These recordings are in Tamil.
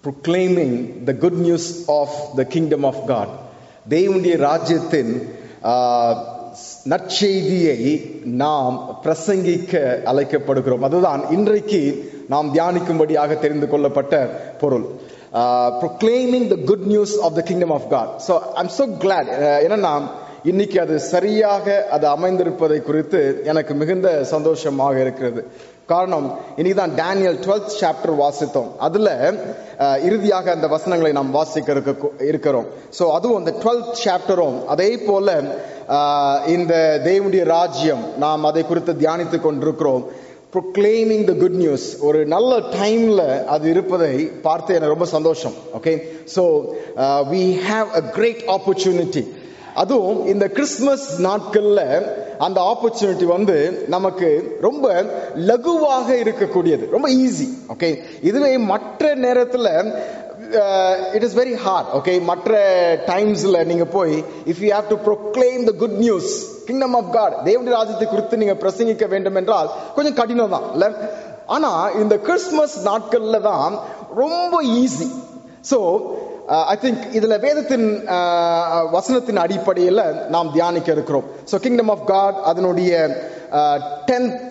proclaiming the good news of the kingdom of God தேவனுடைய ராஜ்யத்தின் ஆஹ், நற்செய்தியை நாம் பிரசங்கிக்க அழைக்கப்படுகிறோம் அதுதான் இன்றைக்கு நாம் தியானிக்கும்படியாக தெரிந்து கொள்ளப்பட்ட பொருள் uh, proclaiming the good news of the kingdom of God. So I'm so glad. Uh, என்னன்னா இன்னைக்கு அது சரியாக அது அமைந்திருப்பதை குறித்து எனக்கு மிகுந்த சந்தோஷமாக இருக்கிறது காரணம் இன்னைக்கு தான் டேனியல் டுவெல்த் சாப்டர் வாசித்தோம் அதுல அஹ், இறுதியாக அந்த வசனங்களை நாம் வாசிக்க இருக்க- இருக்கிறோம் ஸோ அதுவும் அந்த டுவெல்த் சாப்டரும் அதே போல அஹ், இந்த தேவனுடைய ராஜ்யம் நாம் அதை குறித்து தியானித்துக் கொண்டிருக்கிறோம் proclaiming the good news ஒரு நல்ல டைம்ல அது இருப்பதை பார்த்து எனக்கு ரொம்ப சந்தோஷம் okay so we have a great opportunity அதுவும் இந்த கிறிஸ்துமஸ் நாட்கள்ல அந்த ஆப்பர்ச்சுனிட்டி வந்து நமக்கு ரொம்ப லகுவாக இருக்கக்கூடியது ரொம்ப ஈஸி ஓகே இதுவே மற்ற நேரத்துல it is very hard okay மற்ற டைம்ஸ்ல நீங்க போய் if you have to proclaim the good news kingdom of God தேவனுடைய ராஜ்யத்தை குறித்து நீங்க பிரசங்கிக்க வேண்டும் என்றால் கொஞ்சம் கடினம் தான் இல்ல ஆனா இந்த கிறிஸ்துமஸ் நாட்கள்ல தான் ரொம்ப ஈஸி ஸோ ஐ திங்க் இதுல வேதத்தின் uh, வசனத்தின் அடிப்படையில் நாம் தியானிக்க இருக்கிறோம் ஸோ கிங்டம் ஆஃப் காட் அதனுடைய டென்த்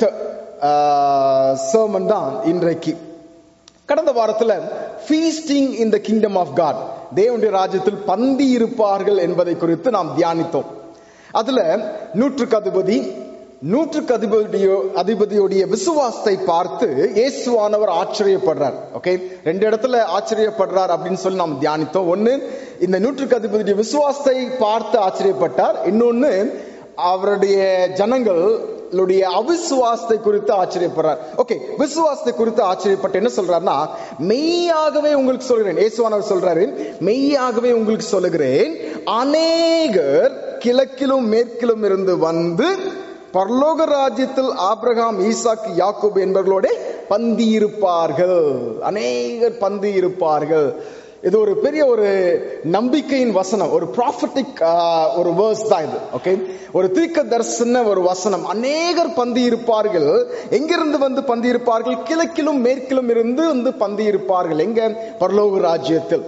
சர்மன் தான் இன்றைக்கு கடந்த வாரத்துல feasting in the kingdom of God தேவனுடைய ராஜ்யத்தில் பந்தி இருப்பார்கள் என்பதை குறித்து நாம் தியானித்தோம் அதுல நூற்றுக்கு அதிபதி நூற்றுக்கு அதிபதியோ அதிபதியுடைய விசுவாசத்தை பார்த்து இயேசுவானவர் ஆச்சரியப்படுறார் ஓகே ரெண்டு இடத்துல ஆச்சரியப்படுறார் அப்படின்னு சொல்லி நாம் தியானித்தோம் ஒன்னு இந்த நூற்றுக்கு அதிபதியுடைய விசுவாசத்தை பார்த்து ஆச்சரியப்பட்டார் இன்னொன்னு அவருடைய ஜனங்களுடைய அவிசுவாசத்தை குறித்து ஆச்சரியப்படுறார் ஓகே விசுவாசத்தை குறித்து ஆச்சரியப்பட்டு என்ன சொல்றாருன்னா மெய்யாகவே உங்களுக்கு சொல்கிறேன் இயேசுவானவர் சொல்றாரு மெய்யாகவே உங்களுக்கு சொல்லுகிறேன் அநேகர் கிழக்கிலும் மேற்கிலும் இருந்து வந்து பரலோக ராஜ்யத்தில் ஆபிரகாம் ஈசாக்கு யாக்கோபு என்பவர்களோட பந்தி இருப்பார்கள் அநேகர் பந்தி இருப்பார்கள் இது ஒரு பெரிய ஒரு நம்பிக்கையின் வசனம் ஒரு ப்ராஃபட்டிக் ஒரு வேர்ஸ் தான் இது ஓகே ஒரு தீர்க்க தரிசன ஒரு வசனம் அநேகர் பந்தி இருப்பார்கள் எங்கிருந்து வந்து பந்தி இருப்பார்கள் கிழக்கிலும் மேற்கிலும் இருந்து வந்து பந்தி இருப்பார்கள் எங்க பரலோக ராஜ்யத்தில்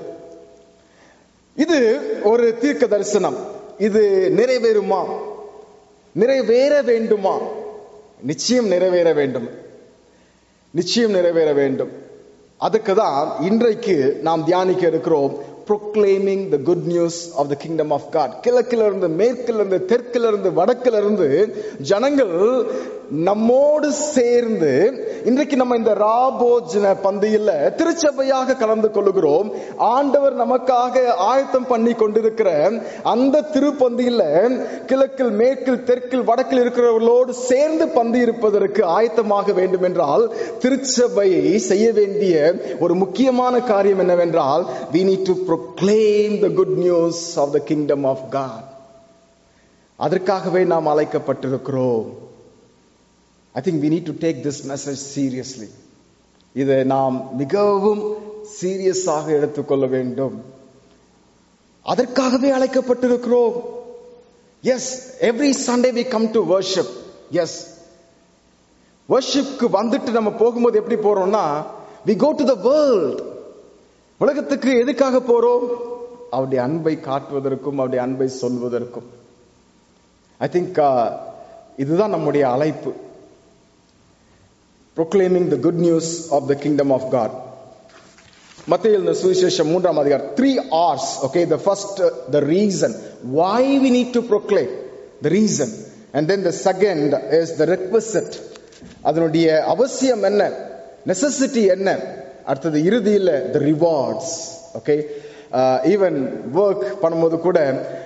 இது ஒரு தீர்க்க தரிசனம் இது நிறைவேறுமா நிறைவேற வேண்டுமா நிச்சயம் நிறைவேற வேண்டும் நிச்சயம் நிறைவேற வேண்டும் அதுக்கு தான் இன்றைக்கு நாம் தியானிக்க இருக்கிறோம் proclaiming the good news of the kingdom of God கிழக்கில இருந்து மேற்கில இருந்து தெற்கில இருந்து வடக்கில இருந்து ஜனங்கள் நம்மோடு சேர்ந்து இன்றைக்கு நம்ம இந்த ராபோஜன பந்தியில திருச்சபையாக கலந்து கொள்ளுகிறோம் ஆண்டவர் நமக்காக ஆயத்தம் பண்ணி கொண்டிருக்கிற அந்த திருப்பந்தியில கிழக்கில் மேற்கில் தெற்கில் வடக்கில் இருக்கிறவர்களோடு சேர்ந்து பந்தி இருப்பதற்கு ஆயத்தமாக வேண்டும் என்றால் திருச்சபையை செய்ய வேண்டிய ஒரு முக்கியமான காரியம் என்னவென்றால் we need to proclaim the good news of the kingdom of God அதற்காகவே நாம் அழைக்கப்பட்டிருக்கிறோம் I think we need to take this message seriously இதை நாம் மிகவும் சீரியஸாக எடுத்துக்கொள்ள வேண்டும் அதற்காகவே அழைக்கப்பட்டிருக்கிறோம் yes every Sunday we come to worship yes வர்ஷிப்க்கு வந்துட்டு நம்ம போகும்போது எப்படி போறோம்னா we go to the world உலகத்துக்கு எதுக்காக போறோம் அவருடைய அன்பை காட்டுவதற்கும் அவருடைய அன்பை சொல்வதற்கும் ஐ திங்க் இதுதான் நம்முடைய அழைப்பு proclaiming the good news of the kingdom of God. மத்தியில் சுவிசேஷம் மூன்றாம் அதிகாரம் three R's okay the first the reason why we need to proclaim the reason and then the second is the requisite அதனுடைய அவசியம் என்ன நெசசிட்டி என்ன அடுத்தது இறுதியில் the rewards okay even work பண்ணும்போது கூட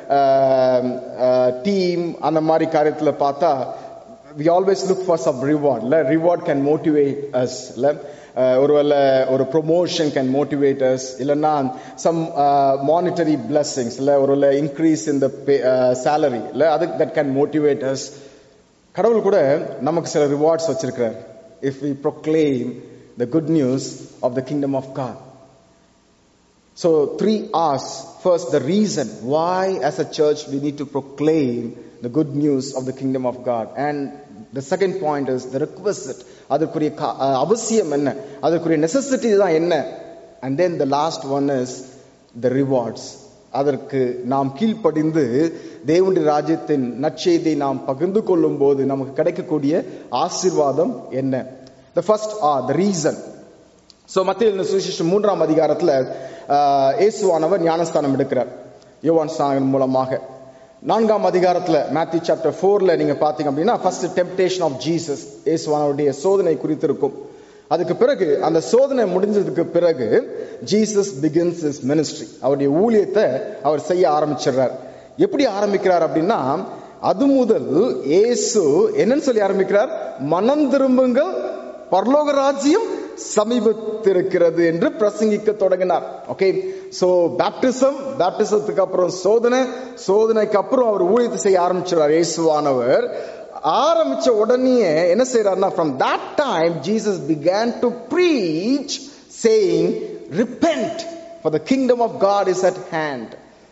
டீம் அந்த மாதிரி காரியத்தில் பார்த்தா we always look for some reward இல்ல reward can motivate us இல்ல அஹ் ஒருவேளை ஒரு ப்ரொமோஷன் கேன் மோட்டிவேட் அஸ் இல்லைன்னா சம் மானிட்டரி பிளஸ்ஸிங்ஸ் இல்லை ஒருவேளை இன்க்ரீஸ் இந்த சேலரி இல்லை அது தட் கேன் மோட்டிவேட் அஸ் கடவுள் கூட நமக்கு சில ரிவார்ட்ஸ் வச்சிருக்கிறார் if we proclaim the good news of the kingdom of God So, three R's. First, the reason why, as a church, we need to proclaim the good news of the kingdom of God. And the second point is the requisite. அதற்குரிய கா- அஹ் அவசியம் என்ன அதற்குரிய நெசசிட்டி தான் என்ன and then the last one is the rewards அதற்கு நாம் கீழ்ப்படிந்து தேவனுடைய ராஜ்யத்தின் நற்செய்தியை நாம் பகிர்ந்து கொள்ளும் போது நமக்கு கிடைக்கக்கூடிய ஆசீர்வாதம் என்ன the first R the reason so மத்திய சுவிசேஷம் மூன்றாம் அதிகாரத்துல ஆஹ், இயேசுவானவர் ஞானஸ்தானம் எடுக்கிறார் யோவான் ஸ்நானகன் மூலமாக நான்காம் அதிகாரத்துல மேத்யூ சாப்டர் ஃபோர்ல நீங்க பாத்தீங்க அப்படின்னா ஃபர்ஸ்ட் டெம்டேஷன் ஆஃப் ஜீசஸ் இயேசுவானவருடைய சோதனை குறித்து இருக்கும் அதுக்கு பிறகு அந்த சோதனை முடிஞ்சதுக்கு பிறகு ஜீசஸ் பிகின்ஸ் இஸ் மினிஸ்ட்ரி அவருடைய ஊழியத்தை அவர் செய்ய ஆரம்பிச்சிடுறார் எப்படி ஆரம்பிக்கிறார் அப்படின்னா அது முதல் இயேசு என்னன்னு சொல்லி ஆரம்பிக்கிறார் மனம் திரும்புங்கள் பரலோக ராஜ்யம் சமீபத்திருக்கிறது என்று பிரசங்கிக்க தொடங்கினார் ஓகே சோ பேப்டிசம் பேப்டிசத்துக்கு அப்புறம் சோதனை சோதனைக்கு அப்புறம் அவர் ஊழியத்தை செய்ய ஆரம்பிச்சார் இயேசுவானவர் ஆரம்பிச்ச உடனே என்ன செய்யறாருன்னா from that time Jesus began to preach saying repent for the kingdom of god is at hand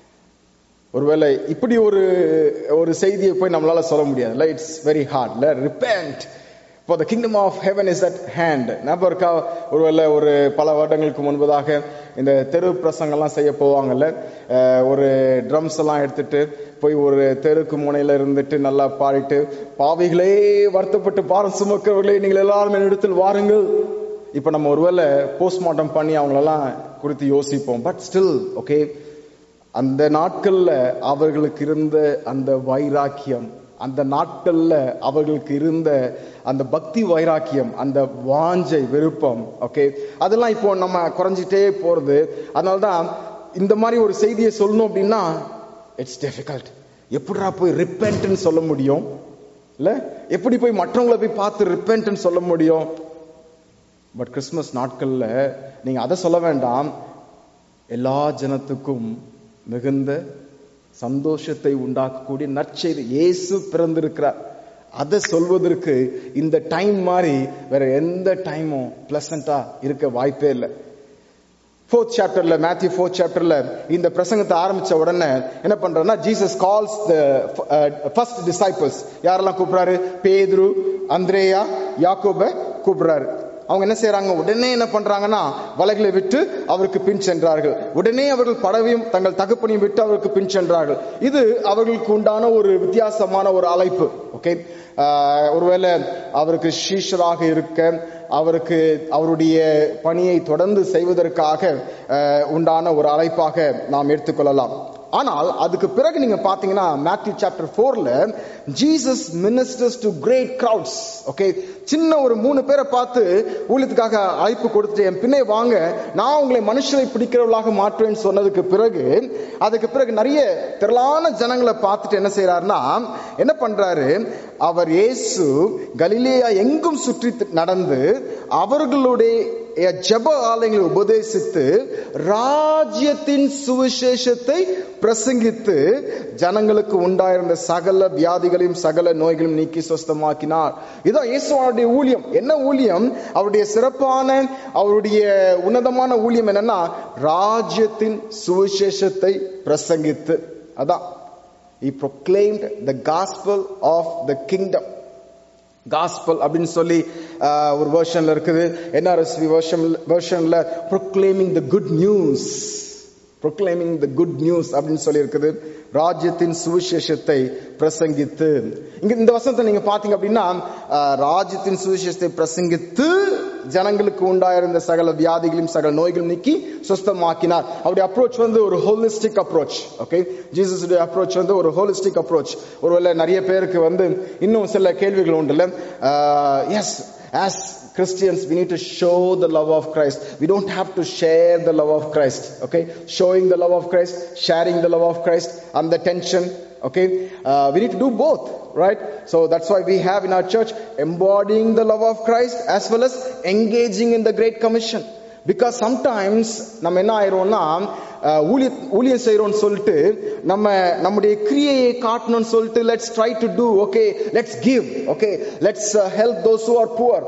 ஒருவேளை இப்படி ஒரு ஒரு செய்தியை போய் நம்மளால சொல்ல முடியாது it's very hard repent for the kingdom of heaven is at hand ஞாபகம் இருக்கா ஒருவேளை ஒரு பல வருடங்களுக்கு முன்பதாக இந்த தெரு பிரசங்கம்லாம் செய்ய போவாங்கல்ல அஹ், ஒரு ட்ரம்ஸ் எல்லாம் எடுத்துட்டு போய் ஒரு தெருக்கு முனையில இருந்துட்டு நல்லா பாடிட்டு பாவிகளே வருத்தப்பட்டு பாரம் சுமக்கிறவர்களே நீங்கள் எல்லாரும் என்னிடத்தில் வாருங்கள் இப்ப நம்ம ஒருவேளை போஸ்ட்மார்ட்டம் பண்ணி அவங்களெல்லாம் குறித்து யோசிப்போம் பட் ஸ்டில் ஓகே அந்த நாட்கள்ல அவர்களுக்கு இருந்த அந்த வைராக்கியம் அந்த நாட்கள்ல அவர்களுக்கு இருந்த அந்த பக்தி வைராக்கியம் அந்த வாஞ்சை விருப்பம் ஓகே அதெல்லாம் இப்போ நம்ம குறைஞ்சிட்டே போறது அதனாலதான் இந்த மாதிரி ஒரு செய்தியை சொல்லணும் அப்படின்னா இட்ஸ் டிஃபிகல்ட் எப்படிடா போய் ரிப்பென்ட்னு சொல்ல முடியும் இல்ல எப்படி போய் மற்றவங்களை போய் பார்த்து ரிப்பென்ட்னு சொல்ல முடியும் பட் கிறிஸ்மஸ் நாட்கள்ல நீங்க அதை சொல்ல வேண்டாம் எல்லா ஜனத்துக்கும் மிகுந்த சந்தோஷத்தை உண்டாக்கக்கூடிய நற்செய்தி இயேசு பிறந்திருக்கிறார் அதை சொல்வதற்கு இந்த டைம் மாதிரி வேற எந்த டைமும் பிளசண்டா இருக்க வாய்ப்பே இல்லை ஃபோர்த் சாப்டர்ல மேத்யூ ஃபோர்த் சாப்டர்ல இந்த பிரசங்கத்தை ஆரம்பிச்ச உடனே என்ன பண்றாருன்னா Jesus calls the first disciples யாரெல்லாம் கூப்பிடுறாரு பேதுரு அந்திரேயா யாக்கோப கூப்பிடுறாரு அவங்க என்ன செய்யறாங்க உடனே என்ன பண்றாங்கன்னா வலைகளை விட்டு அவருக்கு பின் சென்றார்கள் உடனே அவர்கள் படவையும் தங்கள் தகப்பனையும் விட்டு அவருக்கு பின் சென்றார்கள் இது அவர்களுக்கு உண்டான ஒரு வித்தியாசமான ஒரு அழைப்பு ஓகே ஒருவேளை அவருக்கு ஷீஷராக இருக்க அவருக்கு அவருடைய பணியை தொடர்ந்து செய்வதற்காக அஹ், உண்டான ஒரு அழைப்பாக நாம் எடுத்துக்கொள்ளலாம் ஆனால் அதுக்கு பிறகு நீங்க பாத்தீங்கன்னா மேத்யூ சாப்டர் போர்ல Jesus ministers to great crowds okay சின்ன ஒரு மூணு பேரை பார்த்து ஊழியத்துக்காக அழைப்பு கொடுத்துட்டு என் பின்னே வாங்க நான் உங்களை மனுஷரை பிடிக்கிறவர்களாக மாற்றுவேன்னு சொன்னதுக்கு பிறகு அதுக்கு பிறகு நிறைய திரளான ஜனங்களை பார்த்துட்டு என்ன செய்யறாருன்னா என்ன பண்றாரு அவர் இயேசு கலிலேயா எங்கும் சுற்றி நடந்து அவர்களுடைய ஜெப ஆலயங்களை உபதேசித்து ராஜ்யத்தின் சுவிசேஷத்தை பிரசங்கித்து ஜனங்களுக்கு உண்டாயிருந்த சகல வியாதிகளையும் சகல நோய்களையும் நீக்கி சுஸ்தமாக்கினார் இதான் இயேசுவானுடைய ஊழியம் என்ன ஊழியம் அவருடைய சிறப்பான அவருடைய உன்னதமான ஊழியம் என்னன்னா ராஜ்யத்தின் சுவிசேஷத்தை பிரசங்கித்து அதான் he proclaimed the gospel of the kingdom gospel அப்படின்னு சொல்லி ஆஹ், ஒரு வெர்ஷன்ல இருக்குது என்ஆர்எஸ்வி வெர்ஷன் வெர்ஷன்ல proclaiming the good news proclaiming the good news அப்படின்னு சொல்லி இருக்குது ராஜ்யத்தின் சுவிசேஷத்தை பிரசங்கித்து இங்க இந்த வசனத்தை நீங்க பாத்தீங்க அப்படின்னா ஆஹ், ராஜ்யத்தின் சுவிசேஷத்தை பிரசங்கித்து ஜனங்களுக்கு உண்டாயிருந்த சகல வியாதிகளையும் சகல நோய்களும் நீக்கி சுஸ்தமாக்கினார் அவருடைய அப்ரோச் வந்து ஒரு holistic approach okay Jesus approach வந்து ஒரு ஹோலிஸ்டிக் அப்ரோச் ஒருவேளை நிறைய பேருக்கு வந்து இன்னும் சில கேள்விகள் உண்டுல்ல yes as Christians, we need to show the love of Christ. We don't have to share the love of Christ. Okay? Showing the love of Christ, sharing the love of Christ, and the tension. Okay? Uh, we need to do both, right? So that's why we have in our church embodying the love of Christ as well as engaging in the Great Commission. Because sometimes நம்ம என்ன ஆயிரோம்னா அஹ், ஊழிய ஊழியம் செய்யறோம்னு சொல்லிட்டு நம்ம நம்முடைய கிரியையை காட்டணும்னு சொல்லிட்டு let's try to do okay let's give okay let's help those who are poor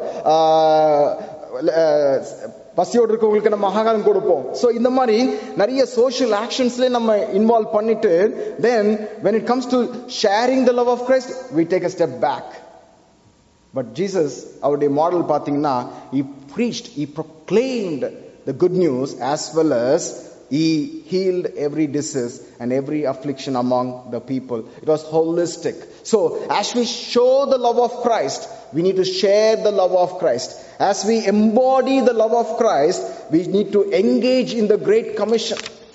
பசியோடு இருக்கவங்களுக்கு நம்ம ஆகாரம் கொடுப்போம் சோ இந்த மாதிரி நிறைய சோஷியல் ஆக்ஷன்ஸ்ல நம்ம இன்வால்வ் பண்ணிட்டு then when it comes to sharing the love of Christ we take a step back but Jesus அவருடைய மாடல் பார்த்தீங்கன்னா he preached he proclaimed the good news as well as he healed every disease and every affliction among the people. It was holistic. So, as we show the love of Christ, we need to share the love of Christ. As we embody the love of Christ, we need to engage in the Great Commission.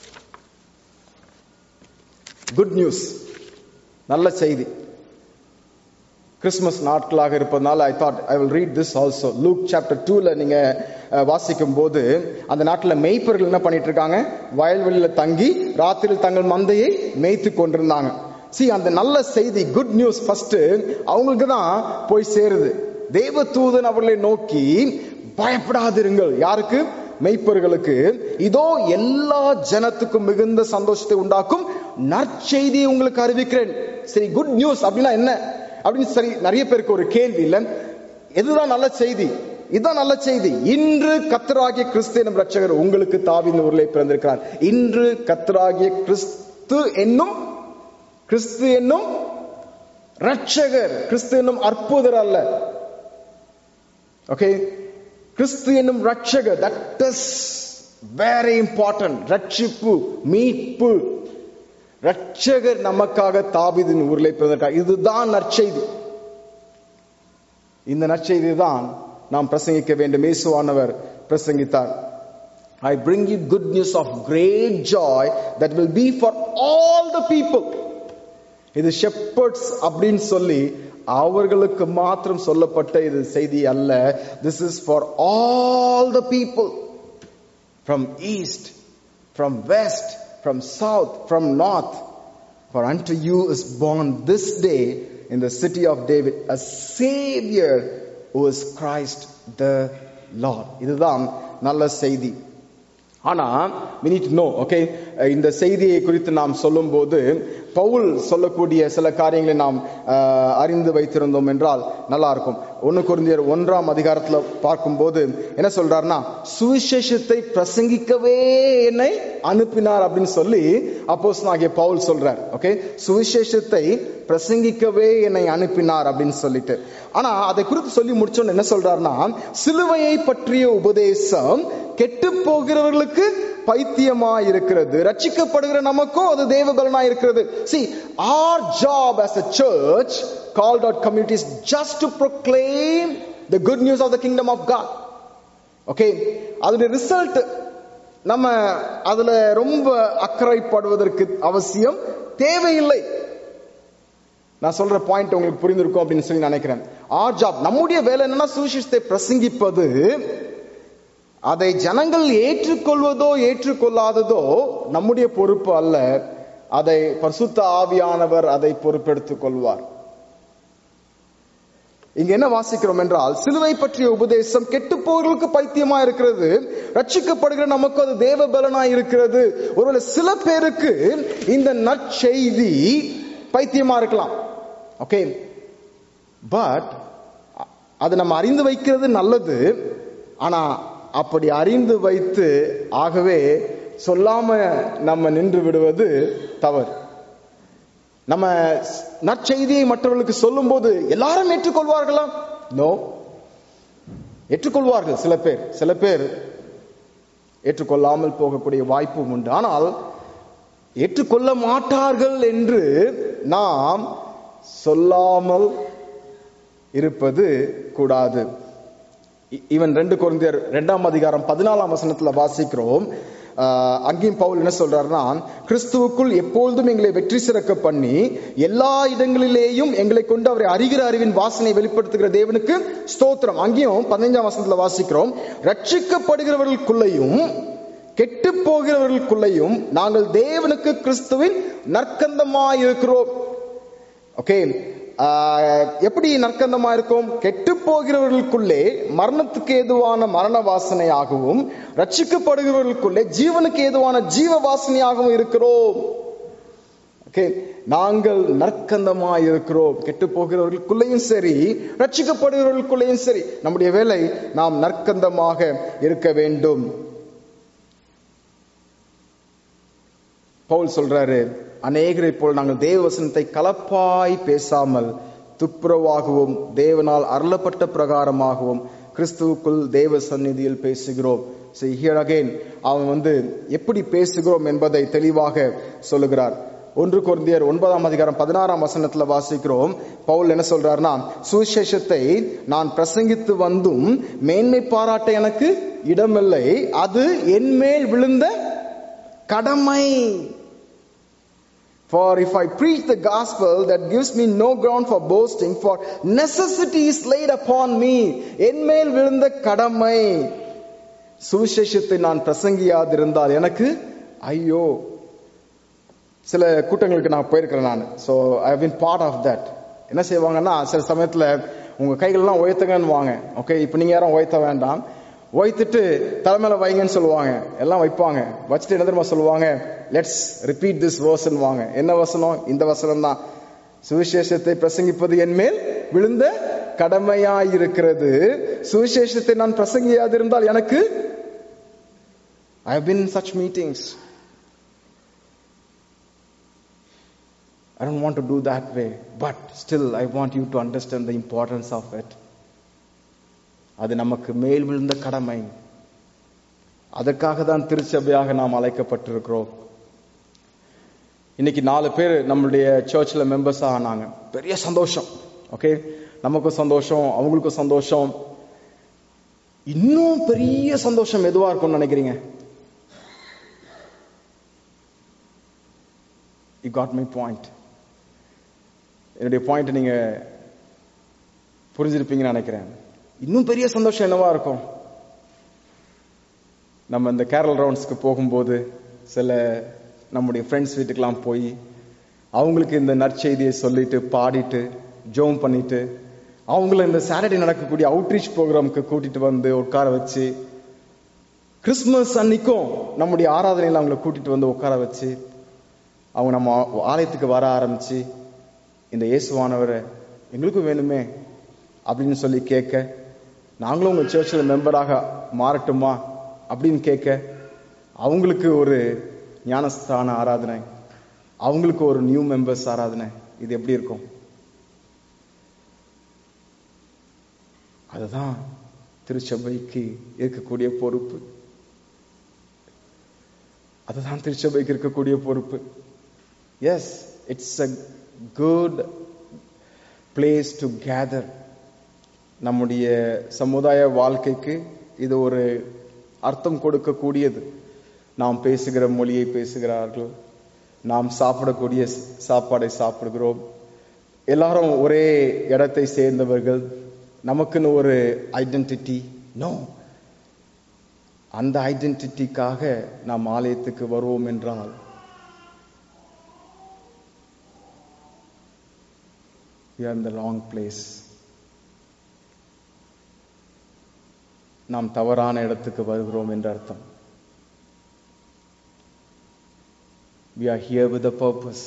Good news. நல்ல செய்தி கிறிஸ்துமஸ் நாட்களாக இருப்பதனால I thought I will read this also Luke chapter டூல நீங்க அஹ், வாசிக்கும் போது அந்த நாட்டில் மெய்ப்பர்கள் என்ன பண்ணிட்டு இருக்காங்க வயல்வெளியில தங்கி ராத்திரியில் தங்கள் மந்தையை மேய்த்து கொண்டிருந்தாங்க see அந்த நல்ல செய்தி குட் நியூஸ் ஃபர்ஸ்ட் அவங்களுக்கு தான் போய் சேருது தேவ தூதன் அவர்களை நோக்கி பயப்படாதிருங்கள் யாருக்கு மெய்ப்பர்களுக்கு இதோ எல்லா ஜனத்துக்கும் மிகுந்த சந்தோஷத்தை உண்டாக்கும் நற்செய்தியை உங்களுக்கு அறிவிக்கிறேன் சரி குட் நியூஸ் அப்படின்னா என்ன அப்படின்னு சரி நிறைய பேருக்கு ஒரு கேள்வி இல்ல எதுதான் நல்ல செய்தி இதுதான் நல்ல செய்தி இன்று கத்தராகிய கிறிஸ்து எனும் ரட்சகர் உங்களுக்கு தாவின் ஊரிலே பிறந்திருக்கிறார் இன்று கத்தராகிய கிறிஸ்து என்னும் கிறிஸ்து என்னும் ரட்சகர் கிறிஸ்து என்னும் அற்புதர் அல்ல ஓகே கிறிஸ்து என்னும் ரட்சகர் தட் இஸ் வெரி இம்பார்ட்டன்ட் ரட்சிப்பு மீட்பு ரட்சகர் நமக்காக தாவிதின் ஊரிலே பிறந்திருக்கார் இதுதான் நற்செய்தி இந்த நற்செய்தி தான் நாம் பிரசங்கிக்க வேண்டும் இயேசுவானவர் பிரசங்கித்தார் I bring you good news of great joy that will be for all the people இது ஷெப்பர்ட்ஸ் அப்படின்னு சொல்லி அவர்களுக்கு மாத்திரம் சொல்லப்பட்ட இது செய்தி அல்ல this is for all the people from east from west from south, from north. For unto you is born this day in the city of David a Savior who is Christ the Lord. இதுதான் நல்ல செய்தி ஆனா we need to know okay இந்த செய்தியை குறித்து நாம் சொல்லும்போது பவுல் சொல்லக்கூடிய சில காரியங்களை நாம் அஹ், அறிந்து வைத்திருந்தோம் என்றால் நல்லா இருக்கும் ஒன்னு குருந்தியர் ஒன்றாம் அதிகாரத்துல பார்க்கும்போது என்ன சொல்றாருன்னா சுவிசேஷத்தை பிரசங்கிக்கவே என்னை அனுப்பினார் அப்படின்னு சொல்லி அப்போஸ் ஆகிய பவுல் சொல்றார் ஓகே சுவிசேஷத்தை பிரசங்கிக்கவே என்னை அனுப்பினார் அப்படின்னு சொல்லிட்டு ஆனா அதை குறித்து சொல்லி முடிச்சோன்னு என்ன சொல்றாருன்னா சிலுவையை பற்றிய உபதேசம் கெட்டு போகிறவர்களுக்கு பைத்தியமா இருக்கிறது ரட்சிக்கப்படுகிற நமக்கும் அது தேவபலனா இருக்கிறது see our job as a church called out communities just to proclaim the good news of the kingdom of god okay அதோட ரிசல்ட் நம்ம அதுல ரொம்ப அக்கறைப்படுவதற்கு அவசியம் தேவையில்லை நான் சொல்ற பாயிண்ட் உங்களுக்கு புரிந்திருக்கும் அப்படின்னு சொல்லி நினைக்கிறேன் ஆர் ஜாப் நம்முடைய வேலை என்னன்னா சுவிசேஷத்தை பிரசங்கிப்பது அதை ஜனங்கள் ஏற்றுக்கொள்வதோ ஏற்றுக்கொள்ளாததோ நம்முடைய பொறுப்பு அல்ல அதை பரிசுத்த ஆவியானவர் அதை பொறுப்பெடுத்துக் கொள்வார் இங்க என்ன வாசிக்கிறோம் என்றால் சிலுவை பற்றிய உபதேசம் கெட்டு போவர்களுக்கு பைத்தியமா இருக்கிறது ரட்சிக்கப்படுகிற நமக்கு அது தேவ பலனா இருக்கிறது ஒருவேளை சில பேருக்கு இந்த நற்செய்தி பைத்தியமா இருக்கலாம் ஓகே பட் அது நம்ம அறிந்து வைக்கிறது நல்லது ஆனா அப்படி அறிந்து வைத்து ஆகவே சொல்லாம நம்ம நின்று விடுவது தவறு நம்ம நற்செய்தியை மற்றவர்களுக்கு சொல்லும்போது எல்லாரும் ஏற்றுக்கொள்வார்களா நோ ஏற்றுக்கொள்வார்கள் சில பேர் சில பேர் ஏற்றுக்கொள்ளாமல் போகக்கூடிய வாய்ப்பும் உண்டு ஆனால் ஏற்றுக்கொள்ள மாட்டார்கள் என்று நாம் சொல்லாமல் இருப்பது கூடாது இவன் ரெண்டு குழந்தையர் ரெண்டாம் அதிகாரம் பதினாலாம் வசனத்துல வாசிக்கிறோம் ஆஹ் அங்கேயும் பவுல் என்ன சொல்றாருன்னா கிறிஸ்துவுக்குள் எப்பொழுதும் எங்களை வெற்றி சிறக்க பண்ணி எல்லா இடங்களிலேயும் எங்களை கொண்டு அவரை அறிகிற அறிவின் வாசனை வெளிப்படுத்துகிற தேவனுக்கு ஸ்தோத்திரம் அங்கேயும் பதினைஞ்சாம் வசனத்துல வாசிக்கிறோம் ரட்சிக்கப்படுகிறவர்களுக்குள்ளேயும் கெட்டு போகிறவர்களுக்குள்ளேயும் நாங்கள் தேவனுக்கு கிறிஸ்துவின் நற்கந்தமாயிருக்கிறோம் ஓகே எப்படி நற்கந்தமா இருக்கும் கெட்டு போகிறவர்களுக்குள்ளே மரணத்துக்கு ஏதுவான மரண வாசனையாகவும் ரட்சிக்கப்படுகிறவர்களுக்குள்ளே ஜீவனுக்கு ஏதுவான ஜீவ வாசனையாகவும் இருக்கிறோம் ஓகே நாங்கள் நற்கந்தமாய் இருக்கிறோம் கெட்டு போகிறவர்களுக்குள்ளேயும் சரி ரட்சிக்கப்படுகிறவர்களுக்குள்ளேயும் சரி நம்முடைய வேலை நாம் நற்கந்தமாக இருக்க வேண்டும் பவுல் சொல்றாரு அநேகரை போல் நாங்கள் தேவ வசனத்தை கலப்பாய் பேசாமல் துப்புரவாகவும் தேவனால் அருளப்பட்ட பிரகாரமாகவும் கிறிஸ்துவுக்குள் தேவ சந்நிதியில் பேசுகிறோம் see here again அவன் வந்து எப்படி பேசுகிறோம் என்பதை தெளிவாக சொல்லுகிறார் ஒன்று குருந்தியர் ஒன்பதாம் அதிகாரம் பதினாறாம் வசனத்துல வாசிக்கிறோம் பவுல் என்ன சொல்றாருன்னா சுவிசேஷத்தை நான் பிரசங்கித்து வந்தும் மேன்மை பாராட்ட எனக்கு இடமில்லை அது என் மேல் விழுந்த கடமை For if I preach the gospel, that gives me no ground for boasting, for necessity is laid upon me. என் மேல் விழுந்த கடமை சுவிசேஷத்தை நான் பிரசங்கியாதிருந்தால் எனக்கு ஐயோ சில கூட்டங்களுக்கு நான் போயிருக்கிறேன் நான் so I been part of that என்ன செய்வாங்கன்னா சில சமயத்தில் உங்க கைகள்லாம் உயர்த்துங்கன்னு வாங்க ஓகே இப்போ நீங்க யாரும் உயர்த்த வேண்டாம் உயர்த்திட்டு தலைமையில வைங்கன்னு சொல்லுவாங்க எல்லாம் வைப்பாங்க வச்சுட்டு என்ன தெரியுமா சொல்லுவாங்க லெட்ஸ் ரிப்பீட் திஸ் வேர்சன் வாங்க என்ன வசனம் இந்த வசனம் தான் சுவிசேஷத்தை பிரசங்கிப்பது என் மேல் விழுந்த கடமையாயிருக்கிறது சுவிசேஷத்தை நான் பிரசங்கியாதிருந்தால் எனக்கு ஐ have been in such meetings I don't want to do that way, but still I want you to understand the importance of it. அது நமக்கு மேல் விழுந்த கடமை அதற்காக தான் திருச்சபையாக நாம் அழைக்கப்பட்டிருக்கிறோம் இன்னைக்கு நாலு பேர் நம்மளுடைய சர்ச்சில் மெம்பர்ஸ் ஆனாங்க பெரிய சந்தோஷம் ஓகே நமக்கும் சந்தோஷம் அவங்களுக்கும் சந்தோஷம் இன்னும் பெரிய சந்தோஷம் எதுவா இருக்கும்னு நினைக்கிறீங்க யூ காட் மை பாயிண்ட் என்னுடைய பாயிண்ட் நீங்க புரிஞ்சிருப்பீங்கன்னு நினைக்கிறேன் இன்னும் பெரிய சந்தோஷம் என்னவா இருக்கும் நம்ம இந்த கேரல் ரவுண்ட்ஸ்க்கு போகும்போது சில நம்முடைய ஃப்ரெண்ட்ஸ் வீட்டுக்கெல்லாம் போய் அவங்களுக்கு இந்த நற்செய்தியை சொல்லிட்டு பாடிட்டு ஜோம் பண்ணிட்டு அவங்கள இந்த சாட்டர்டே நடக்கக்கூடிய அவுட்ரீச் ப்ரோக்ராமுக்கு கூட்டிட்டு வந்து உட்கார வச்சு கிறிஸ்துமஸ் அன்னைக்கும் நம்முடைய ஆராதனையில் அவங்கள கூட்டிட்டு வந்து உட்கார வச்சு அவங்க நம்ம ஆலயத்துக்கு வர ஆரம்பிச்சு இந்த இயேசுவானவரை எங்களுக்கும் வேணுமே அப்படின்னு சொல்லி கேட்க நாங்களும் உங்க சர்ச்சில் மெம்பராக மாறட்டுமா அப்படின்னு கேட்க அவங்களுக்கு ஒரு ஞானஸ்தான ஆராதனை அவங்களுக்கு ஒரு நியூ மெம்பர்ஸ் ஆராதனை இது எப்படி இருக்கும் அதுதான் திருச்சபைக்கு இருக்கக்கூடிய பொறுப்பு அதுதான் திருச்சபைக்கு இருக்கக்கூடிய பொறுப்பு yes it's a good place to gather நம்முடைய சமுதாய வாழ்க்கைக்கு இது ஒரு அர்த்தம் கொடுக்கக்கூடியது நாம் பேசுகிற மொழியை பேசுகிறார்கள் நாம் சாப்பிடக்கூடிய சாப்பாடை சாப்பிடுகிறோம் எல்லாரும் ஒரே இடத்தை சேர்ந்தவர்கள் நமக்குன்னு ஒரு ஐடென்டிட்டி நோ அந்த ஐடென்டிட்டிக்காக நாம் ஆலயத்துக்கு வருவோம் என்றால் we are in the wrong place நாம் தவறான இடத்துக்கு வருகிறோம் என்ற அர்த்தம் we are here with a purpose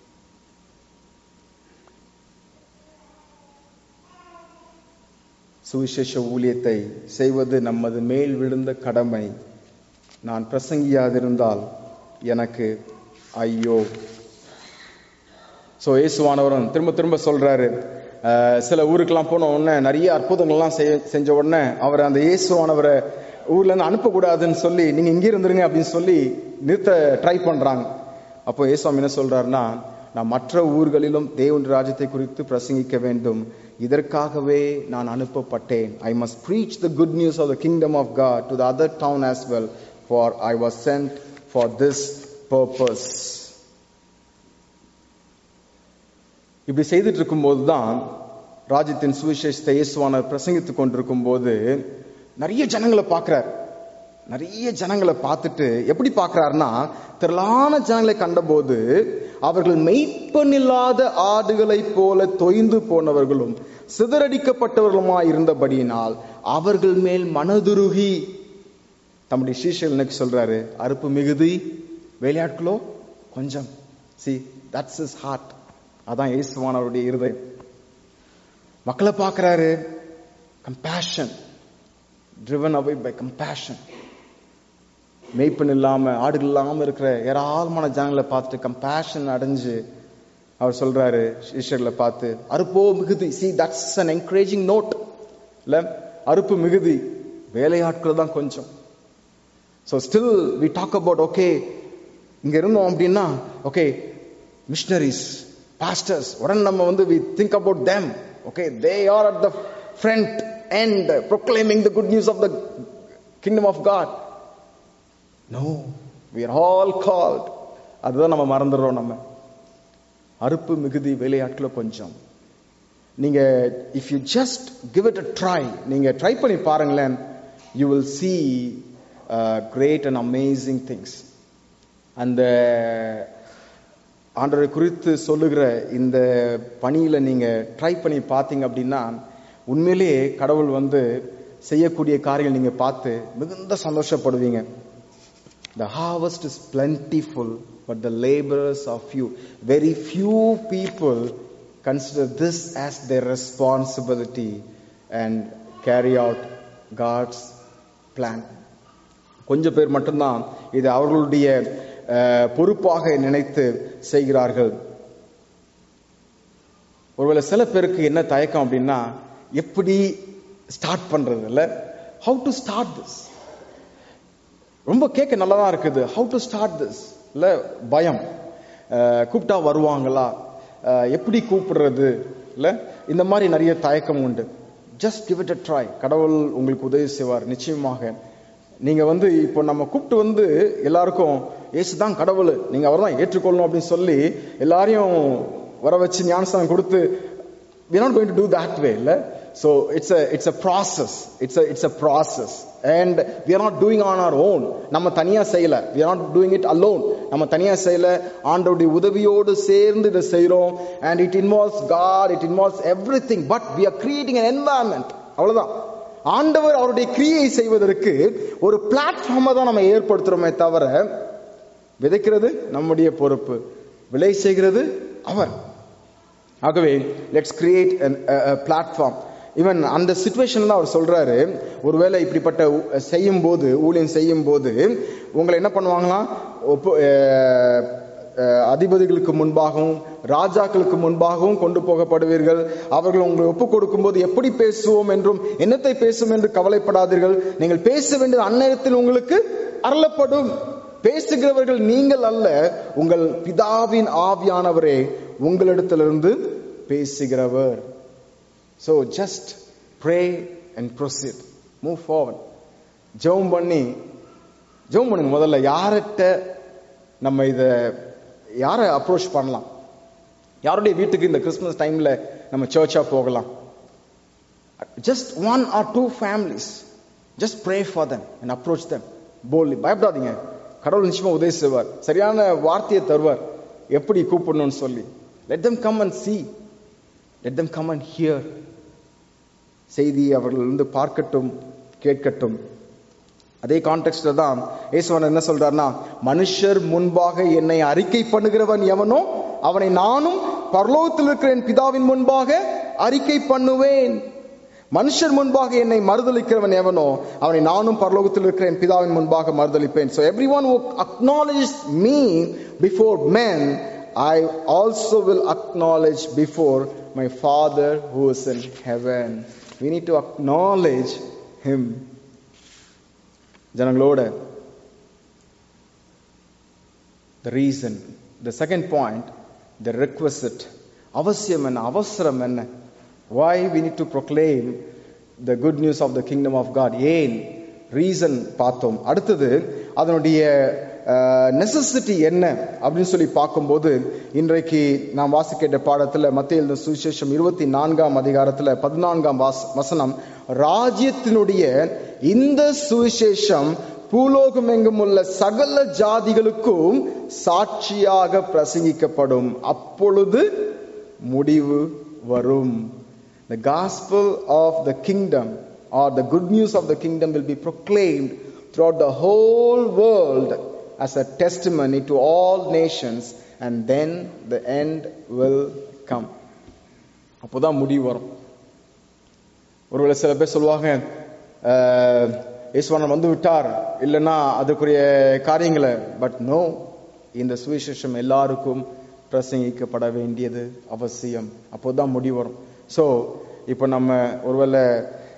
சுவிசேஷ ஊழியத்தை செய்வது நமது மேல் விழுந்த கடமை நான் பிரசங்கியாதிருந்தால் எனக்கு ஐயோ ஸோ இயேசுவானவரும் திரும்ப திரும்ப சொல்றாரு அஹ், சில ஊருக்கெல்லாம் போன உடனே நிறைய அற்புதங்கள்லாம் செய்- செஞ்ச உடனே அவர் அந்த இயேசுவானவரை ஊர்ல இருந்து அனுப்பக்கூடாதுன்னு சொல்லி நீங்க இங்கே இருந்துருங்க அப்படின்னு சொல்லி நிறுத்த ட்ரை பண்றாங்க அப்போ இயேசுவாமி என்ன சொல்றாருன்னா நான் மற்ற ஊர்களிலும் தேவன் ராஜ்யத்தை குறித்து பிரசங்கிக்க வேண்டும் இதற்காகவே நான் அனுப்பப்பட்டேன் I must preach the good news of the kingdom of God to the other town as well for I was sent for this purpose இப்படி செய்துட்டு இருக்கும்போது தான் ராஜ்யத்தின் சுவிசேஷத்தை இயேசுவானர் பிரசங்கித்துக் கொண்டிருக்கும் போது நிறைய ஜனங்களை பார்க்கிறார் நிறைய ஜனங்களை பார்த்துட்டு எப்படி பார்க்கிறாருன்னா திரளான ஜனங்களை கண்டபோது அவர்கள் மெய்ப்பனில்லாத ஆடுகளைப் போல தொய்ந்து போனவர்களும் சிதறடிக்கப்பட்டவர்களுமாய் இருந்தபடியினால் அவர்கள் மேல் மனதுருகி தம்முடைய சீஷர்கள் இன்னைக்கு சொல்றாரு அறுப்பு மிகுதி வேலையாட்களோ கொஞ்சம் சி தட்ஸ் இஸ் ஹார்ட் அதான் இயேசுவானவருடைய இருதயம் மக்களை பார்க்கறாரு compassion driven away by compassion மேய்ப்பன் இல்லாம ஆடுகள் இல்லாம இருக்கிற ஏராளமான ஜனங்களை பார்த்துட்டு கம்பேஷன் அடைஞ்சு அவர் சொல்றாரு சிஷ்யர்களை பார்த்து அறுப்போ மிகுதி see that's an encouraging note இல்ல அறுப்பு மிகுதி வேலையாட்கள் தான் கொஞ்சம் so still we talk about okay இங்க இருந்தோம் அப்படின்னா ஓகே மிஷனரிஸ் பாஸ்டர்ஸ் உடனே நம்ம வந்து we think about them okay they are at the front and proclaiming the good news of the kingdom of God no we are all called அதுதான் நம்ம மறந்துடுறோம் நம்ம அறுப்பு மிகுதி வேலையாட்கள கொஞ்சம் நீங்க if you just give it a try நீங்க ட்ரை பண்ணி பாருங்களேன் you will see great and amazing things அந்த ஆண்டவரை குறித்து சொல்லுகிற இந்த பணியில நீங்க ட்ரை பண்ணி பார்த்தீங்க அப்படின்னா உண்மையிலேயே கடவுள் வந்து செய்யக்கூடிய காரியங்கள் நீங்க பார்த்து மிகுந்த சந்தோஷப்படுவீங்க The harvest is plentiful, but the laborers are few. Very few people consider this as their responsibility and carry out God's plan. கொஞ்சம் பேர் மட்டும்தான் இது அவர்களுடைய அஹ், பொறுப்பாக நினைத்து செய்கிறார்கள் ஒருவேளை சில பேருக்கு என்ன தயக்கம் அப்படின்னா எப்படி ஸ்டார்ட் பண்றது இல்ல ஹவு டு ஸ்டார்ட் திஸ் ரொம்ப கேட்க நல்லா தான் இருக்குது ஹவு டு ஸ்டார்ட் திஸ் இல்ல பயம் அஹ், கூப்பிட்டா வருவாங்களா அஹ், எப்படி கூப்பிடுறது இல்ல இந்த மாதிரி நிறைய தயக்கம் உண்டு just give it a try கடவுள் உங்களுக்கு உதவி செய்வார் நிச்சயமாக நீங்க வந்து இப்போ நம்ம கூப்பிட்டு வந்து எல்லாருக்கும் இயேசு தான் கடவுள் நீங்க அவர் தான் ஏற்றுக்கொள்ளணும் அப்படின்னு சொல்லி எல்லாரையும் வர வச்சு ஞானஸ்தானம் கொடுத்து we're not going to do that way இல்ல so it's a it's a process it's a it's a process and we are not doing on our own நம்ம தனியா செய்யல we are not doing it alone நம்ம தனியா செய்யல ஆண்டவருடைய உதவியோடு சேர்ந்து இதை செய்றோம் and it involves god it involves everything but we are creating an environment அவ்வளவுதான் ஆண்டவர் அவருடைய கிரியை செய்வதற்கு ஒரு பிளாட்ஃபார்மை தான் நம்ம ஏற்படுத்துறோமே தவிர விதைக்கிறது நம்முடைய பொறுப்பு விளை செய்கிறது அவர் ஆகவே லெட்ஸ் கிரியேட் பிளாட்ஃபார்ம் ஈவன் அந்த சுச்சுவேஷன்ல அவர் சொல்றாரு ஒருவேளை இப்படிப்பட்ட ஊ- செய்யும் போது ஊழியம் செய்யும் போது உங்களை என்ன பண்ணுவாங்களாம் ஒப்பு அஹ், அஹ், அதிபதிகளுக்கு முன்பாகவும் ராஜாக்களுக்கு முன்பாகவும் கொண்டு போகப்படுவீர்கள் அவர்கள் உங்களை ஒப்பு கொடுக்கும்போது எப்படி பேசுவோம் என்றும் என்னத்தை பேசும் என்று கவலைப்படாதீர்கள் நீங்கள் பேச வேண்டியது அந்நேரத்தில் உங்களுக்கு அருளப்படும் பேசுகிறவர்கள் நீங்கள் அல்ல உங்கள் பிதாவின் ஆவியானவரே உங்களிடத்திலிருந்து பேசுகிறவர் so just pray and proceed move forward ஜெபம் பண்ணி ஜெபம் பண்ணுங்க முதல்ல யார்கிட்ட நம்ம இத யாரை அப்ரோச் பண்ணலாம் யாருடைய வீட்டுக்கு இந்த கிறிஸ்மஸ் டைம்ல நம்ம சர்ச்சா போகலாம் just one or two families just pray for them and approach them boldly பயப்படாதீங்க கடவுள் நிச்சயமா உதவி செய்வார் சரியான வார்த்தையை தருவார் எப்படி கூப்பிடணும்னு சொல்லி let them come and see let them come and hear செய்தி அவர்கள் வந்து பார்க்கட்டும் கேட்கட்டும் அதே கான்டெக்ட்ல தான் இயேசுவன் என்ன சொல்றாருன்னா மனுஷர் முன்பாக என்னை அறிக்கை பண்ணுகிறவன் எவனோ அவனை நானும் பரலோகத்தில் இருக்கிற என் பிதாவின் முன்பாக அறிக்கை பண்ணுவேன் மனுஷர் முன்பாக என்னை மறுதலிக்கிறவன் எவனோ அவனை நானும் பரலோகத்தில் இருக்கிற என் பிதாவின் முன்பாக மறுதலிப்பேன் so everyone who acknowledges me before men I also will acknowledge before my father who is in heaven we need to acknowledge him ஜனங்களோட the reason the second point the requisite அவசியம் என்ன அவசரம் என்ன why we need to proclaim the good news of the kingdom of god ஏன் ரீசன் பார்த்தோம் அடுத்தது அதனுடைய நெசசிட்டி என்ன அப்படின்னு சொல்லி பார்க்கும்போது இன்றைக்கு நாம் வாசிக்கின்ற பாடத்துல மத்திய எழுதின சுவிசேஷம் இருபத்தி நான்காம் அதிகாரத்துல பதினான்காம் வாஸ் வசனம் ராஜ்யத்தினுடைய இந்த சுவிசேஷம் பூலோகம் எங்கும் உள்ள சகல ஜாதிகளுக்கும் சாட்சியாக பிரசங்கிக்கப்படும் அப்பொழுது முடிவு வரும் The gospel of the kingdom or the good news of the kingdom will be proclaimed throughout the whole world as a testimony to all nations and then the end will come. அப்போதான் முடிவு வரும் ஒருவேளை சில பேர் சொல்லுவாங்க "அஹ், இயேசுவானவர் வந்து விட்டார் இல்லைன்னா அதுக்குரிய காரியங்களை பட் நோ இந்த சுவிசேஷம் எல்லாருக்கும் பிரசங்கிக்கப்பட வேண்டியது அவசியம் அப்போதான் முடிவு வரும் ஸோ இப்போ நம்ம ஒருவேளை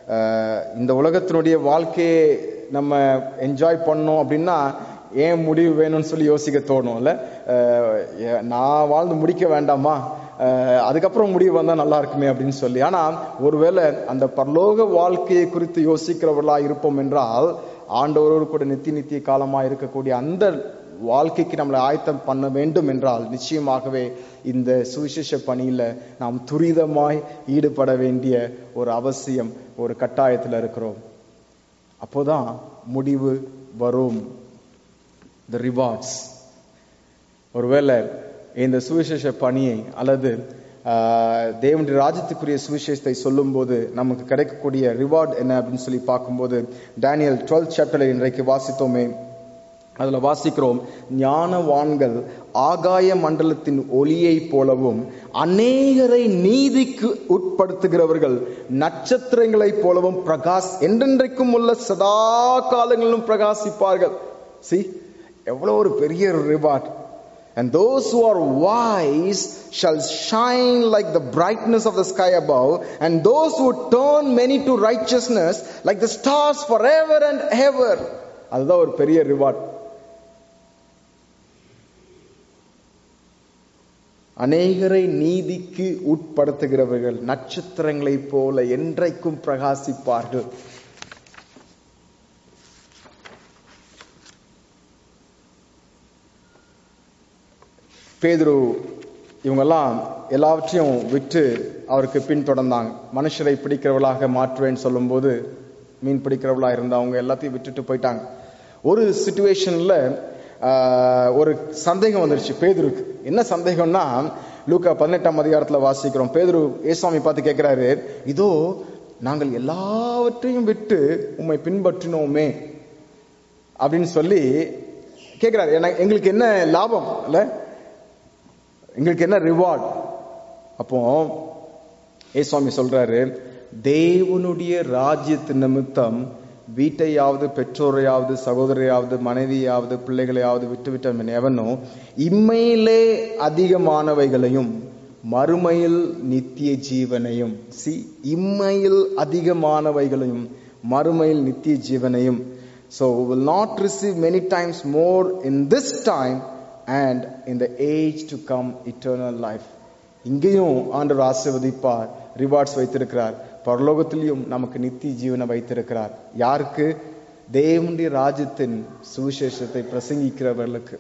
அஹ், இந்த உலகத்தினுடைய வாழ்க்கையை நம்ம என்ஜாய் பண்ணோம் அப்படின்னா ஏன் முடிவு வேணும்னு சொல்லி யோசிக்க தோணும் இல்ல அஹ், ஏ- நான் வாழ்ந்து முடிக்க வேண்டாமா அஹ், அதுக்கப்புறம் முடிவு வந்தா நல்லா இருக்குமே அப்படின்னு சொல்லி ஆனா ஒருவேளை அந்த பரலோக வாழ்க்கையை குறித்து யோசிக்கிறவர்களா இருப்போம் என்றால் ஆண்டவரோடு கூட நித்திய நித்திய காலமா இருக்கக்கூடிய அந்த வாழ்க்கைக்கு நம்மளை ஆயத்தம் பண்ண வேண்டும் என்றால் நிச்சயமாகவே இந்த சுவிசேஷ பணியில நாம் துரிதமாய் ஈடுபட வேண்டிய ஒரு அவசியம் ஒரு கட்டாயத்தில் இருக்கிறோம் அப்போதான் முடிவு வரும் த ரிவார்ட்ஸ் ஒருவேளை இந்த சுவிசேஷ பணியை அல்லது ஆஹ், தேவனுடைய ராஜ்யத்துக்குரிய சுவிசேஷத்தை சொல்லும்போது நமக்கு கிடைக்கக்கூடிய ரிவார்ட் என்ன அப்படின்னு சொல்லி பார்க்கும்போது டேனியல் டுவெல்த் சாப்டர்ல இன்றைக்கு வாசித்தோமே அதுல வாசிக்கிறோம் ஞானவான்கள் ஆகாய மண்டலத்தின் ஒளியை போலவும் அநேகரை நீதிக்கு உட்படுத்துகிறவர்கள் நட்சத்திரங்களைப் போலவும் பிரகாஷ் என்றென்றைக்கும் உள்ள சதா காலங்களிலும் பிரகாசிப்பார்கள் சி எவ்வளவு ஒரு பெரிய reward And those who are wise shall shine like the brightness of the sky above, and those who turn many to righteousness like the stars forever and ever. அதுதான் ஒரு பெரிய ரிவார்ட் அநேகரை நீதிக்கு உட்படுத்துகிறவர்கள் நட்சத்திரங்களைப் போல என்றைக்கும் பிரகாசிப்பார்கள் பேதுரு இவங்கெல்லாம் எல்லாவற்றையும் விட்டு அவருக்கு பின்தொடர்ந்தாங்க மனுஷரை பிடிக்கிறவர்களாக மாற்றுவேன்னு சொல்லும்போது மீன் பிடிக்கிறவர்களா இருந்த அவங்க எல்லாத்தையும் விட்டுட்டு போயிட்டாங்க ஒரு சுச்சுவேஷன்ல ஒரு சந்தேகம் வந்துருச்சு பேதுருக்கு என்ன சந்தேகம்னா லூக்கா பதினெட்டாம் அதிகாரத்துல வாசிக்கிறோம் பேதுரு ஏசுவாமி பார்த்து கேட்கிறாரு இதோ நாங்கள் எல்லாவற்றையும் விட்டு உம்மை பின்பற்றினோமே அப்படின்னு சொல்லி கேட்கிறாரு எனக்கு எங்களுக்கு என்ன லாபம் இல்ல எங்களுக்கு என்ன ரிவார்ட் அப்போ ஏசுவாமி சொல்றாரு தேவனுடைய ராஜ்யத்து நிமித்தம் வீட்டையாவது பெற்றோரையாவது சகோதரையாவது மனைவியாவது பிள்ளைகளையாவது விட்டுவிட்டவன் எவனோ இம்மையிலே அதிகமானவைகளையும் மறுமையில் நித்திய ஜீவனையும் சி இம்மையில் அதிகமானவைகளையும் மறுமையில் நித்திய ஜீவனையும் so we will not receive many times more in this time and in the age to come eternal life இங்கேயும் ஆண்டவர் ஆசிர்வதிப்பார் ரிவார்ட்ஸ் வைத்திருக்கிறார் பரலோகத்திலையும் நமக்கு நித்திய ஜீவனை வைத்திருக்கிறார் யாருக்கு தேவனுடைய ராஜ்யத்தின் சுவிசேஷத்தை பிரசங்கிக்கிறவர்களுக்கு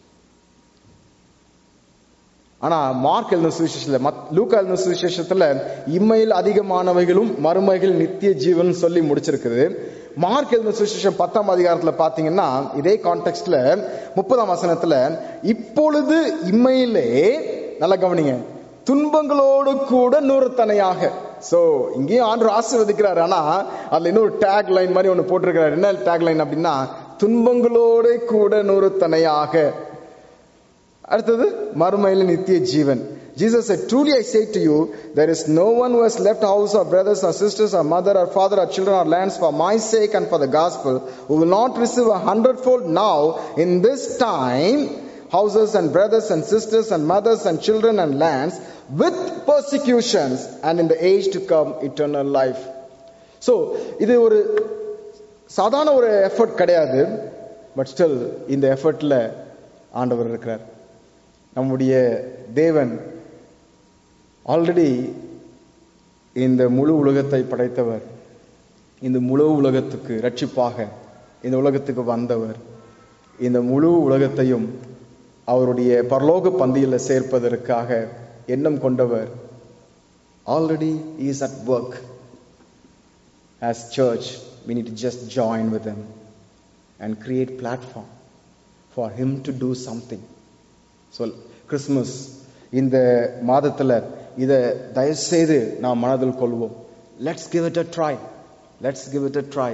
ஆனா மார்க் எழுதின சுவிசேஷத்துல மத் லூக்கா எழுதின சுவிசேஷத்துல இம்மையில் அதிகமானவைகளும் மறுமைகள் நித்திய ஜீவன் சொல்லி முடிச்சிருக்குது மார்க் எழுதின சுவிசேஷம் பத்தாம் அதிகாரத்துல பாத்தீங்கன்னா இதே கான்டெக்ட்ல முப்பதாம் வசனத்துல இப்பொழுது இம்மையிலே நல்லா கவனிங்க துன்பங்களோடு கூட நூறுத்தனையாக சோ இங்கேயும் ஆண்டு ஆசீர்வதிக்கிறாரு ஆனா அதுல இன்னொரு டேக் லைன் மாதிரி ஒண்ணு போட்டிருக்கிறாரு என்ன டேக் லைன் அப்படின்னா துன்பங்களோட கூட நூறுத்தனையாக அடுத்தது மறுமையில் நித்திய ஜீவன் Jesus said, Truly I say to you, there is no one who has left house or brothers or sisters or mother or father or children or lands for my sake and for the gospel, who will not receive a hundredfold now in this time, houses and brothers and sisters and mothers and children and lands, with persecutions, and in the age to come, eternal life. So, இது ஒரு சாதாரண ஒரு எஃபர்ட் கிடையாது பட் ஸ்டில் இந்த எஃபர்ட்ல ஆண்டவர் இருக்கிறார் நம்முடைய தேவன் ஆல்ரெடி இந்த முழு உலகத்தை படைத்தவர் இந்த முழு உலகத்துக்கு ரட்சிப்பாக இந்த உலகத்துக்கு வந்தவர் இந்த முழு உலகத்தையும் அவருடைய பரலோக பந்தியில் சேர்ப்பதற்காக எண்ணம் கொண்டவர் already is at work as church we need to just join with him and create platform for him to do something so Christmas இந்த மாதத்தில் இதை தயவுசெய்து நாம் மனதில் கொள்வோம் let's give it a try let's give it a try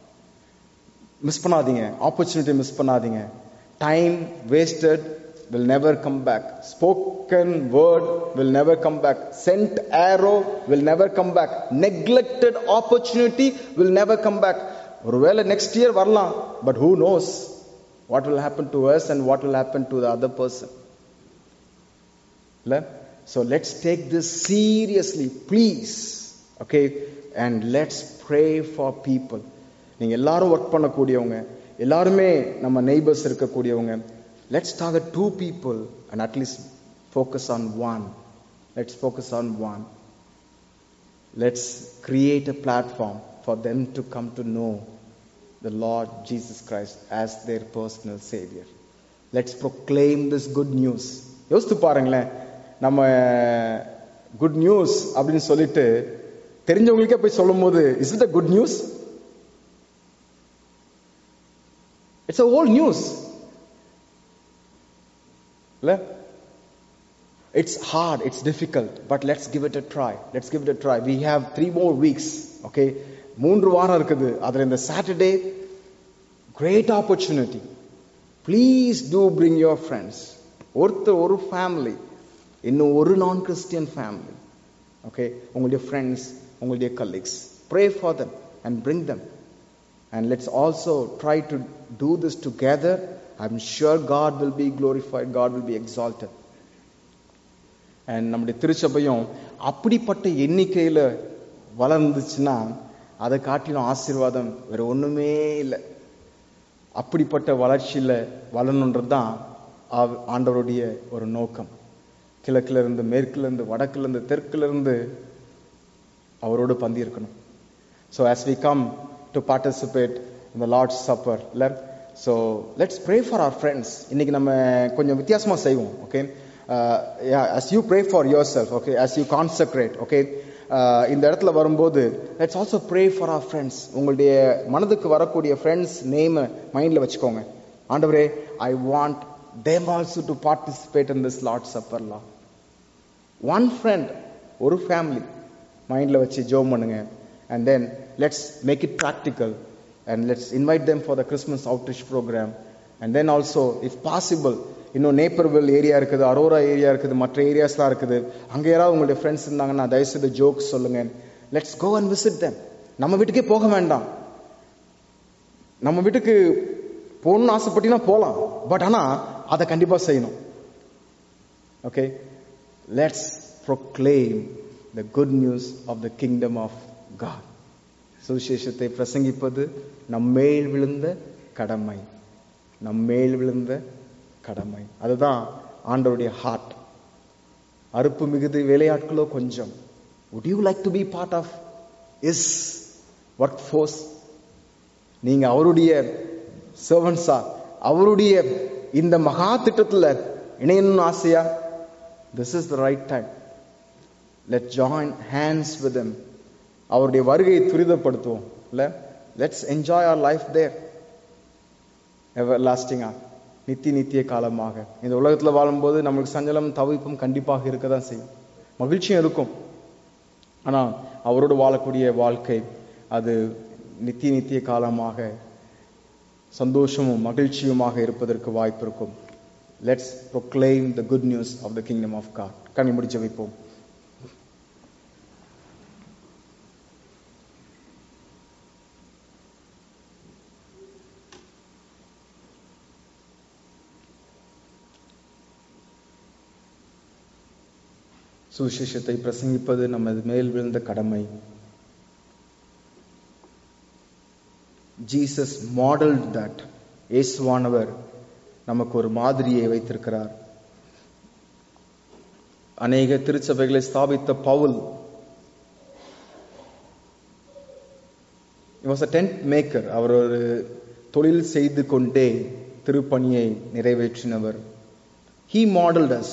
miss பண்ணாதீங்க ஆப்பர்ச்சுனிட்டி மிஸ் பண்ணாதீங்க time wasted will never come back. Spoken word will never come back. Sent arrow will never come back. Neglected opportunity will never come back. ஒருவேளை நெக்ஸ்ட் இயர் வரலாம் but who knows what will happen to us and what will happen to the other person இல்ல so let's take this seriously please okay and let's pray for people நீங்க எல்லாரும் ஒர்க் பண்ணக்கூடியவங்க எல்லாருமே நம்ம நெய்பர்ஸ் இருக்கக்கூடியவங்க let's target two people and at least focus on one let's focus on one let's create a platform for them to come to know the Lord Jesus Christ as their personal Savior. Let's proclaim this good news. யோசித்து பாருங்களேன் நம்ம குட் நியூஸ் அப்படின்னு சொல்லிட்டு தெரிஞ்சவங்களுக்கே போய் சொல்லும் போது is it a good news it's a old news இல்ல it's hard it's difficult but let's give it a try let's give it a try we have three more weeks okay மூன்று வாரம் இருக்குது அதுல இந்த Saturday great opportunity please do bring your friends ஒருத்தர் ஒரு ஃபேமிலி இன்னும் ஒரு நான் கிறிஸ்டியன் ஃபேமிலி ஓகே உங்களுடைய ஃப்ரெண்ட்ஸ் உங்களுடைய colleagues pray for them and bring them and let's also try to do this together I am sure God will be glorified God will be exalted and நம்முடைய திருச்சபையும் அப்படிப்பட்ட எண்ணிக்கையில் வளர்ந்துச்சுன்னா அதை காட்டிலும் ஆசீர்வாதம் வேற ஒண்ணுமே இல்லை அப்படிப்பட்ட வளர்ச்சியில் வளரணுன்றது தான் ஆவ- ஆண்டவருடைய ஒரு நோக்கம் கிழக்குல இருந்து மேற்குல இருந்து வடக்குல இருந்து தெற்குல இருந்து அவரோடு பந்தி இருக்கணும் so as we come to participate in the Lord's Supper இல்ல so let's pray for our friends இன்னைக்கு நம்ம கொஞ்சம் வித்தியாசமா செய்வோம் okay as you pray for yourself okay as you consecrate okay uh, இந்த இடத்துல வரும்போது let's also pray for our friends உங்களுடைய மனதுக்கு வரக்கூடிய ஃப்ரெண்ட்ஸ் நேம் மைண்ட்ல வச்சுக்கோங்க ஆண்டவரே I want them also to participate in this Lord's Supper law one friend ஒரு ஃபேமிலி மைண்டில் வச்சு ஜோம் பண்ணுங்க and then let's make it practical and let's invite them for the Christmas outreach program and then also if possible இன்னும் நேப்பர்வில் ஏரியா இருக்குது அரோரா ஏரியா இருக்குது மற்ற ஏரியாஸ்லாம் இருக்குது அங்கே யாராவது உங்களுடைய ஃப்ரெண்ட்ஸ் இருந்தாங்கன்னா தயவுசெய்து ஜோக்ஸ் சொல்லுங்க let's go and visit them நம்ம வீட்டுக்கே போக வேண்டாம் நம்ம வீட்டுக்கு போகணும்னு ஆசைப்பட்டீங்கன்னா போகலாம் பட் ஆனால் அதை கண்டிப்பாக செய்யணும் Okay? Let's proclaim the good news of the kingdom of God. சுவிசேஷத்தை பிரசங்கிப்பது நம்மேல் விழுந்த கடமை நம்மேல் விழுந்த கடமை அதுதான் ஆண்டவருடைய ஹார்ட் அறுப்பு மிகுதி வேலையாட்களோ கொஞ்சம் would you like to be part of his workforce நீங்க அவருடைய சர்வன்ஸா அவருடைய இந்த மகா திட்டத்துல இணையணும்னு ஆசையா this is the right time let join hands with them அவருடைய வருகையை துரிதப்படுத்துவோம் இல்ல let's enjoy our life there ever லாஸ்டிங்கா நித்திய நித்திய காலமாக இந்த உலகத்துல வாழும்போது நம்மளுக்கு சஞ்சலம் தவிப்பும் கண்டிப்பாக இருக்க தான் செய்யும் மகிழ்ச்சியும் இருக்கும் ஆனா அவரோடு வாழக்கூடிய வாழ்க்கை அது நித்திய நித்திய காலமாக சந்தோஷமும் மகிழ்ச்சியுமாக இருப்பதற்கு வாய்ப்பு இருக்கும் let's proclaim the good news of the kingdom of God கண்ணை முடிச்சு வைப்போம் சுவிசேஷத்தை பிரசங்கிப்பது நமது மேல் விழுந்த கடமை ஜீசஸ் மாடல்ட் தட் இயேசுவானவர் நமக்கு ஒரு மாதிரியை வைத்திருக்கிறார் அநேக திருச்சபைகளை ஸ்தாபித்த பவுல் வாஸ் அ டென்ட் மேக்கர் அவர் ஒரு தொழில் செய்து கொண்டே திருப்பணியை நிறைவேற்றினவர் he modeled us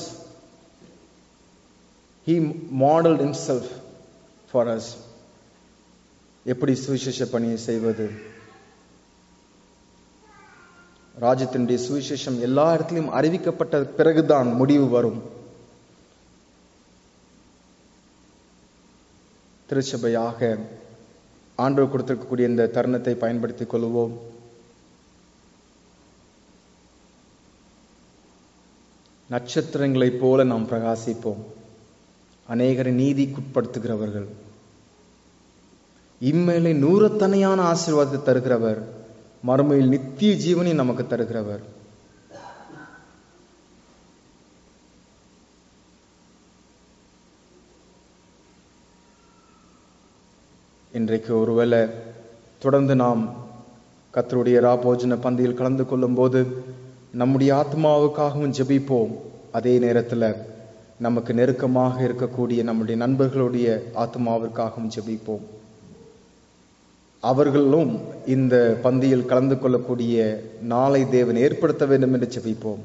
he modeled himself for us எப்படி சுவிசேஷ பணியை செய்வது ராஜ்யத்தினுடைய சுவிசேஷம் எல்லா இடத்திலும் அறிவிக்கப்பட்ட பிறகுதான் முடிவு வரும் திருச்சபையாக ஆண்டவர் கொடுத்திருக்கக்கூடிய இந்த தருணத்தை பயன்படுத்திக் கொள்வோம் நட்சத்திரங்களைப் போல நாம் பிரகாசிப்போம் அநேகரை நீதிக்குட்படுத்துகிறவர்கள் இம்மேலை நூறத்தனையான ஆசீர்வாதத்தை தருகிறவர் மறுமையில் நித்திய ஜீவனை நமக்கு தருகிறவர் இன்றைக்கு ஒருவேளை தொடர்ந்து நாம் கத்தருடைய ராபோஜன பந்தியில் கலந்து கொள்ளும் போது நம்முடைய ஆத்மாவுக்காகவும் ஜெபிப்போம் அதே நேரத்தில் நமக்கு நெருக்கமாக இருக்கக்கூடிய நம்முடைய நண்பர்களுடைய ஆத்மாவிற்காகவும் ஜெபிப்போம் அவர்களும் இந்த பந்தியில் கலந்து கொள்ளக்கூடிய நாளை தேவன் ஏற்படுத்த வேண்டும் என்று ஜெபிப்போம்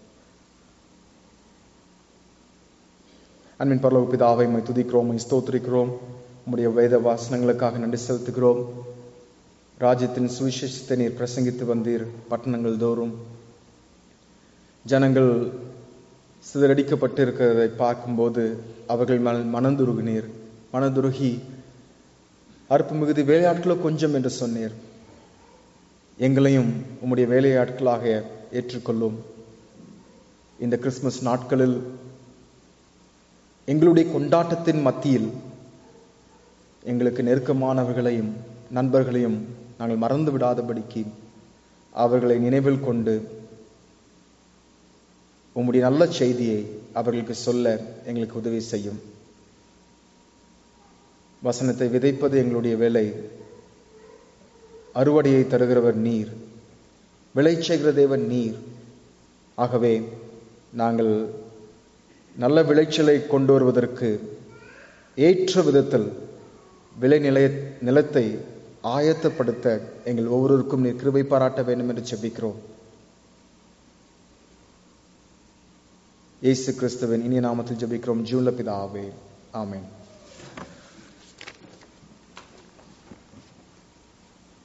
அன்பின் பரலோக பிதாவை உம்மை துதிக்கிறோம் உம்மை ஸ்தோத்திரிக்கிறோம் உம்முடைய வேத வாசனங்களுக்காக நன்றி செலுத்துகிறோம் ராஜ்யத்தின் சுவிசேஷத்தை நீர் பிரசங்கித்து வந்தீர் பட்டணங்கள் தோறும் ஜனங்கள் சிதறடிக்கப்பட்டு இருக்கிறதை பார்க்கும்போது அவர்கள் மன மனதுருகினீர் மனதுருகி அற்பு மிகுதி வேலையாட்களோ கொஞ்சம் என்று சொன்னீர் எங்களையும் உம்முடைய வேலையாட்களாக ஏற்றுக்கொள்ளும் இந்த கிறிஸ்துமஸ் நாட்களில் எங்களுடைய கொண்டாட்டத்தின் மத்தியில் எங்களுக்கு நெருக்கமானவர்களையும் நண்பர்களையும் நாங்கள் மறந்து விடாதபடிக்கு அவர்களை நினைவில் கொண்டு உம்முடைய நல்ல செய்தியை அவர்களுக்கு சொல்ல எங்களுக்கு உதவி செய்யும் வசனத்தை விதைப்பது எங்களுடைய வேலை அறுவடையை தருகிறவர் நீர் விளைச்செய்கிற தேவன் நீர் ஆகவே நாங்கள் நல்ல விளைச்சலை கொண்டு வருவதற்கு ஏற்ற விதத்தில் விளை நிலைய நிலத்தை ஆயத்தப்படுத்த எங்கள் ஒவ்வொருவருக்கும் நீர் கிருபை பாராட்ட வேண்டும் என்று செபிக்கிறோம் இயேசு கிறிஸ்துவின் இனிய நாமத்தில் ஜெபிக்கிறோம் ஜூன்ல பிதாவே ஆமென்